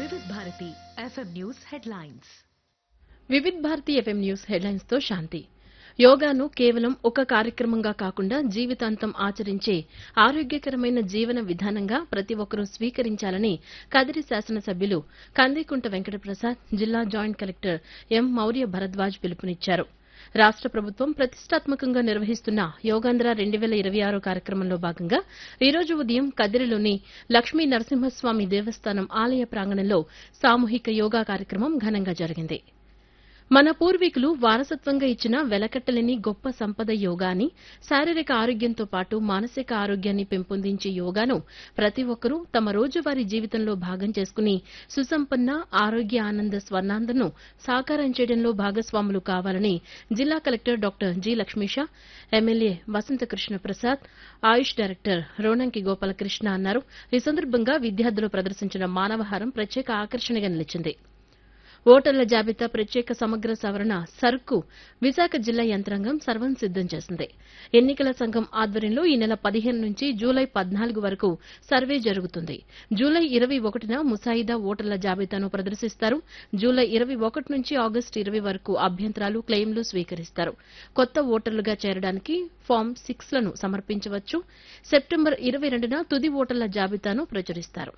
వివిధ Bharati FM news headlines Vividh Bharati FM news headlines తో శాంతి యోగాను కేవలం ఒక కార్యక్రమంగా కాకుండా జీవితాంతం ఆచరించే ఆరోగ్యకరమైన జీవన విధానంగా ప్రతి ఒక్కరూ స్వీకరించాలని కదిరి శాసనసభ్యులు కందికుంట వెంకటప్రసాద్ జిల్లా joint collector M Maurya Bharadwaj పిలుపునిచ్చారు రాష్ట ప్రభుత్వం ప్రతిష్టాత్మకంగా నిర్వహిస్తున్న యోగాంధ్ర రెండు వేల ఇరవై ఆరు కార్యక్రమంలో భాగంగా ఈ రోజు ఉదయం కదిరిలోని లక్ష్మీ నరసింహస్వామి దేవస్థానం ఆలయ ప్రాంగణంలో సామూహిక యోగా కార్యక్రమం ఘనంగా జరిగింది మన పూర్వీకులు వారసత్వంగా ఇచ్చిన వెలకట్టలేని గొప్ప సంపద యోగా అని శారీరక ఆరోగ్యంతో పాటు మానసిక ఆరోగ్యాన్ని పెంపొందించే యోగాను ప్రతి ఒక్కరూ తమ రోజువారీ జీవితంలో భాగం చేసుకుని సుసంపన్న ఆరోగ్య ఆనంద స్వర్ణాందను సాకారం చేయడంలో భాగస్వాములు కావాలని జిల్లా collector doctor G Lakshmisha MLA Vasanthakrishna Prasad Ayush director Ronanki Gopalakrishna అన్నారు ఈ సందర్భంగా విద్యార్థులు ప్రదర్శించిన మానవహారం ప్రత్యేక ఆకర్షణగా నిలిచింది ఓటర్ల జాబితా ప్రత్యేక సమగ్ర సవరణ సర్కు విశాఖ జిల్లా యంత్రాంగం సర్వం సిద్దం చేసింది ఎన్నికల సంఘం ఆధ్వర్యంలో ఈ నెల పదిహేను నుంచి జూలై పద్నాలుగు వరకు సర్వే జరుగుతుంది జూలై ఇరవై ఒకటిన ముసాయిదా ఓటర్ల జాబితాను ప్రదర్శిస్తారు జూలై ఇరవై ఒకటి నుంచి ఆగస్టు ఇరవై వరకు అభ్యంతరాలు క్లెయిమ్లు స్వీకరిస్తారు కొత్త ఓటర్లుగా చేరడానికి ఫామ్ సిక్స్ లను సమర్పించవచ్చు సెప్టెంబర్ ఇరవై రెండున తుది ఓటర్ల జాబితాను ప్రచురిస్తారు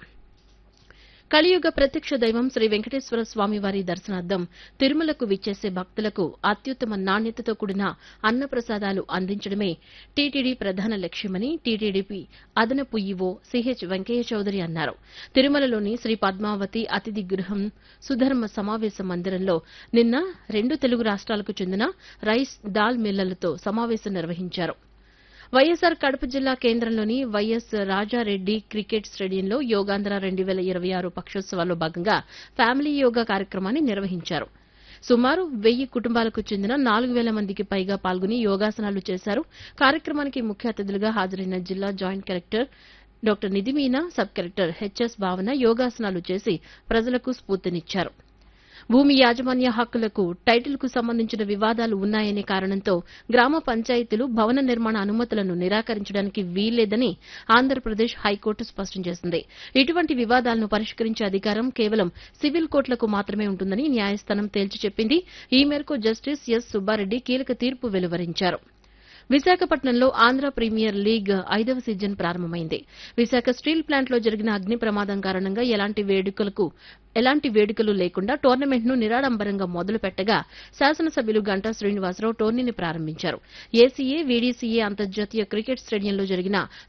కలియుగ ప్రత్యక్ష దైవం శ్రీ వెంకటేశ్వర స్వామి వారి దర్శనార్థం తిరుమలకు విచ్చేసే భక్తులకు అత్యుత్తమ నాణ్యతతో కూడిన అన్నప్రసాదాలు అందించడమే టీటీడీ ప్రధాన లక్ష్యమని టీటీడీపీ అదనపు ఈవో సిహెచ్ వెంకయ్య చౌదరి అన్నారు తిరుమలలోని శ్రీ పద్మావతి అతిథి గృహం సుధర్మ సమావేశ మందిరంలో నిన్న రెండు తెలుగు రాష్ట్రాలకు చెందిన రైస్ దాల్ మిల్లలతో సమావేశం నిర్వహించారు వైఎస్సార్ కడప జిల్లా కేంద్రంలోని వైఎస్ రాజారెడ్డి క్రికెట్ స్టేడియంలో యోగాంధ్ర రెండు వేల ఇరవై ఆరు పక్షోత్సవాల్లో భాగంగా ఫ్యామిలీ యోగా కార్యక్రమాన్ని నిర్వహించారు సుమారు వెయ్యి కుటుంబాలకు చెందిన నాలుగు వేల మందికి పైగా పాల్గొని యోగాసనాలు చేశారు కార్యక్రమానికి ముఖ్య అతిథులుగా హాజరైన జిల్లా joint collector doctor Nidhi Meena sub collector H S Bhavana యోగాసనాలు చేసి ప్రజలకు స్ఫూర్తినిచ్చారు భూమి యాజమాన్య హక్కులకు టైటిల్కు సంబంధించిన వివాదాలు ఉన్నాయనే కారణంతో గ్రామ పంచాయతీలు భవన నిర్మాణ అనుమతులను నిరాకరించడానికి వీల్లేదని ఆంధ్రప్రదేశ్ హైకోర్టు స్పష్టం చేసింది ఇటువంటి వివాదాలను పరిష్కరించే అధికారం కేవలం సివిల్ కోర్టులకు మాత్రమే ఉంటుందని న్యాయస్థానం తేల్చి చెప్పింది ఈ మేరకు జస్టిస్ ఎస్ సుబ్బారెడ్డి కీలక తీర్పు వెలువరించారు విశాఖపట్నంలో ఆంధ్ర ప్రీమియర్ లీగ్ ఐదవ సీజన్ ప్రారంభమైంది విశాఖ స్టీల్ ప్లాంట్లో జరిగిన అగ్ని ప్రమాదం కారణంగా ఎలాంటి వేడుకలకు ఎలాంటి వేడుకలు లేకుండా టోర్నమెంట్ ను నిరాడంబరంగా మొదలు పెట్టగా శాసనసభ్యులు గంటా శ్రీనివాసరావు టోర్నీని ప్రారంభించారు ఏసీఏ వీడీసీఏ అంతర్జాతీయ క్రికెట్ స్టేడియంలో జరిగిన